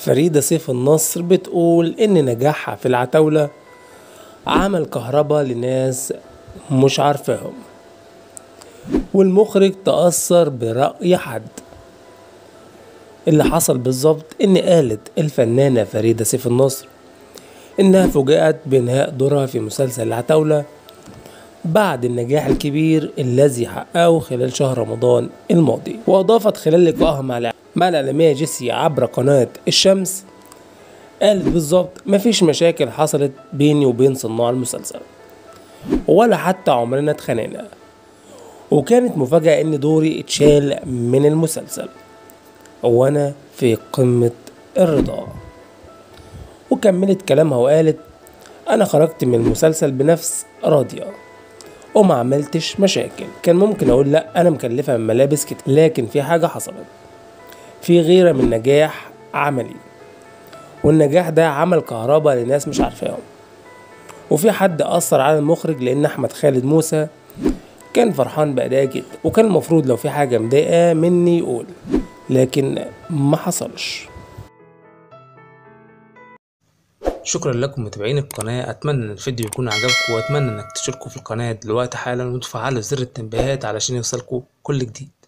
فريدة سيف النصر بتقول إن نجاحها في العتاولة عمل كهربا لناس مش عارفاهم والمخرج تأثر برأي حد اللي حصل بالظبط إن قالت الفنانة فريدة سيف النصر إنها فوجئت بإنهاء دورها في مسلسل العتاولة بعد النجاح الكبير الذي حققه خلال شهر رمضان الماضي وأضافت خلال لقائها مع مع الإعلامية جيسي عبر قناة الشمس قالت بالظبط مفيش مشاكل حصلت بيني وبين صناع المسلسل ولا حتى عمرنا اتخانقنا وكانت مفاجأة إن دوري اتشال من المسلسل وأنا في قمة الرضا وكملت كلامها وقالت أنا خرجت من المسلسل بنفس راضية وما عملتش مشاكل كان ممكن أقول لأ أنا مكلفة من ملابس كتير لكن في حاجة حصلت في غيرة من نجاح عملي والنجاح ده عمل كهرباء لناس مش عارفاهم وفي حد أثر على المخرج لأن أحمد خالد موسى كان فرحان بأداء جدا وكان المفروض لو في حاجة مضايقاه مني يقول لكن ما حصلش شكرا لكم متابعين القناة أتمنى إن الفيديو يكون عجبكم وأتمنى إنك تشتركوا في القناة دلوقتي حالا وتفعلوا زر التنبيهات علشان يوصلكوا كل جديد